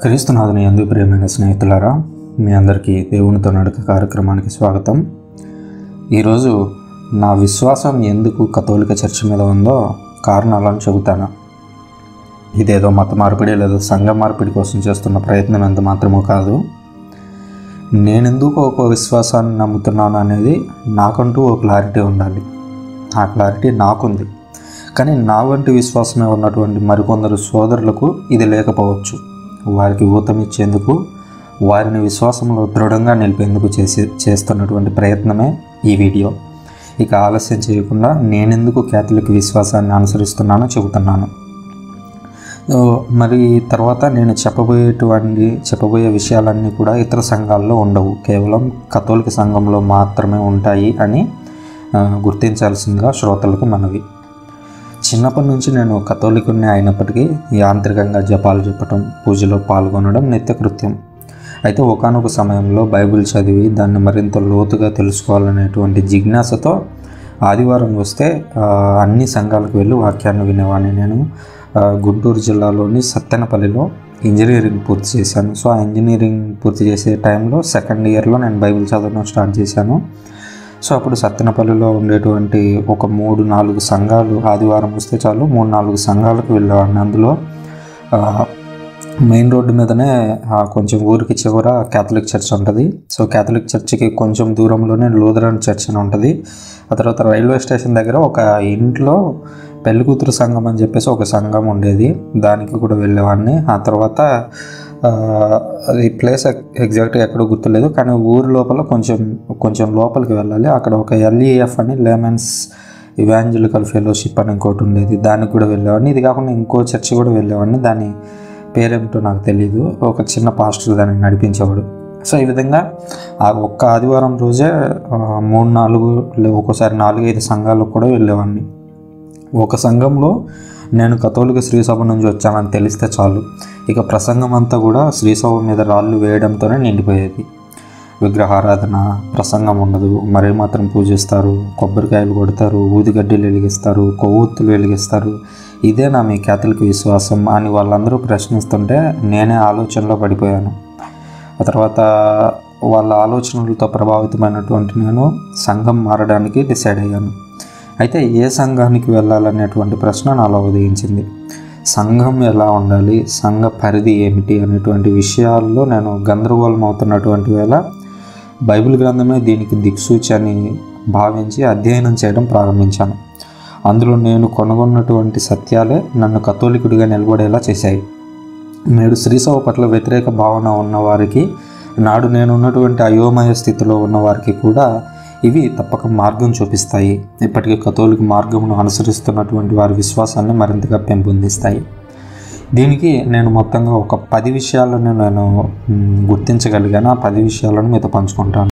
క్రీస్తునాథుని ఎందు ప్రియమైన స్నేహితులారా మీ అందరికీ దేవునితో నడక కార్యక్రమానికి స్వాగతం ఈరోజు నా విశ్వాసం ఎందుకు కథోలిక చర్చ్ మీద ఉందో కారణాలను చెబుతాను ఇదేదో మత మార్పిడి లేదా సంఘ మార్పిడి కోసం చేస్తున్న ప్రయత్నం ఎంత మాత్రమో కాదు నేనెందుకు ఒక విశ్వాసాన్ని నమ్ముతున్నాను అనేది నాకంటూ ఒక క్లారిటీ ఉండాలి ఆ క్లారిటీ నాకుంది కానీ నా వంటి విశ్వాసమే ఉన్నటువంటి మరికొందరు సోదరులకు ఇది లేకపోవచ్చు వారికి ఊతమిచ్చేందుకు వారిని విశ్వాసంలో దృఢంగా నిలిపేందుకు చేసే చేస్తున్నటువంటి ప్రయత్నమే ఈ వీడియో ఇక ఆలస్యం చేయకుండా నేనెందుకు క్యాథలిక్ విశ్వాసాన్ని అనుసరిస్తున్నానో చెబుతున్నాను ఓ, మరి తర్వాత నేను చెప్పబోయేటువంటి చెప్పబోయే విషయాలన్నీ కూడా ఇతర సంఘాల్లో ఉండవు కేవలం కథోలిక సంఘంలో మాత్రమే ఉంటాయి అని ఆ, గుర్తించాల్సిందిగా శ్రోతలకు మనవి చిన్నప్పటి నుంచి నేను కథోలికుడిని అయినప్పటికీ యాంత్రికంగా జపాలు చెప్పటం పూజలో పాల్గొనడం నిత్యకృత్యం అయితే ఒకానొక సమయంలో బైబిల్ చదివి దాన్ని మరింత లోతుగా తెలుసుకోవాలనేటువంటి జిజ్ఞాసతో ఆదివారం వస్తే ఆ, అన్ని సంఘాలకు వెళ్ళి వాక్యాన్ని వినేవాడిని నేను ఆ, గుంటూరు జిల్లాలోని సత్తెనపల్లిలో ఇంజనీరింగ్ పూర్తి చేశాను సో ఆ ఇంజనీరింగ్ పూర్తి చేసే టైంలో సెకండ్ ఇయర్లో నేను బైబిల్ చదవడం స్టార్ట్ చేశాను సో అప్పుడు సత్తెనపల్లిలో ఉండేటువంటి ఒక మూడు నాలుగు సంఘాలు ఆదివారం వస్తే చాలు మూడు నాలుగు సంఘాలకు వెళ్ళేవాడిని అందులో ఆ, మెయిన్ రోడ్డు మీదనే ఆ, కొంచెం ఊరికి చివర క్యాథలిక్ చర్చ్ ఉంటుంది సో క్యాథలిక్ చర్చికి కొంచెం దూరంలోనే లూథరన్ చర్చ్ అని ఉంటుంది ఆ తర్వాత రైల్వే స్టేషన్ దగ్గర ఒక ఇంట్లో పెళ్లి కూతురు సంఘం అని చెప్పేసి ఒక సంఘం ఉండేది దానికి కూడా వెళ్ళేవాడిని ఆ తర్వాత ఆ, అది ప్లేస్ ఎగ్జాక్ట్గా ఎక్కడో గుర్తులేదు కానీ ఊరు లోపల కొంచెం కొంచెం లోపలికి వెళ్ళాలి అక్కడ ఒక ఎల్ఈఎఫ్ అని లేమెన్స్ ఇవాంజలికల్ ఫెలోషిప్ అని ఇంకోటి ఉండేది దానికి కూడా వెళ్ళేవాడిని ఇది కాకుండా ఇంకో చర్చ్ కూడా వెళ్ళేవాడిని దాని పేరేమిటో నాకు తెలియదు ఒక చిన్న పాస్టర్ దాన్ని నడిపించేవాడు సో ఈ విధంగా ఆ ఒక్క ఆదివారం రోజే ఆ, మూడు నాలుగు లే- ఒక్కోసారి నాలుగైదు సంఘాలకు కూడా వెళ్ళేవాడిని ఒక సంఘంలో నేను కథోలిక శ్రీసభ నుంచి వచ్చానని తెలిస్తే చాలు ఇక ప్రసంగం అంతా కూడా శ్రీసభ మీద రాళ్ళు వేయడంతోనే నిండిపోయేది విగ్రహారాధన ప్రసంగం ఉండదు మరే మాత్రం పూజిస్తారు కొబ్బరికాయలు కొడతారు ఊదిగడ్డలు వెలిగిస్తారు కొవ్వొత్తులు వెలిగిస్తారు ఇదేనా మీ క్యాథలిక్ విశ్వాసం అని వాళ్ళందరూ ప్రశ్నిస్తుంటే నేనే ఆలోచనలో పడిపోయాను ఆ తర్వాత వాళ్ళ ఆలోచనలతో ప్రభావితమైనటువంటి నేను సంఘం మారడానికి డిసైడ్ అయ్యాను అయితే ఏ సంఘానికి వెళ్ళాలనేటువంటి ప్రశ్న నాలో ఉదయించింది సంఘం ఎలా ఉండాలి సంఘ పరిధి ఏమిటి అనేటువంటి విషయాల్లో నేను గందరగోళం అవుతున్నటువంటి వేళ బైబిల్ గ్రంథమే దీనికి దిక్సూచి అని భావించి అధ్యయనం చేయడం ప్రారంభించాను అందులో నేను కనుగొన్నటువంటి సత్యాలే నన్ను కథోలికుడిగా నిలబడేలా చేశాయి నేడు శ్రీసభ పట్ల వ్యతిరేక భావన ఉన్నవారికి నాడు నేను ఉన్నటువంటి అయోమయ స్థితిలో ఉన్న వారికి కూడా ఇవి తప్పక మార్గం చూపిస్తాయి ఇప్పటికీ కథోలిక మార్గమును అనుసరిస్తున్నటువంటి వారి విశ్వాసాన్ని మరింతగా పెంపొందిస్తాయి దీనికి నేను మొత్తంగా ఒక పది విషయాలను నేను మ్, గుర్తించగలిగాను ఆ పది విషయాలను మీతో పంచుకుంటాను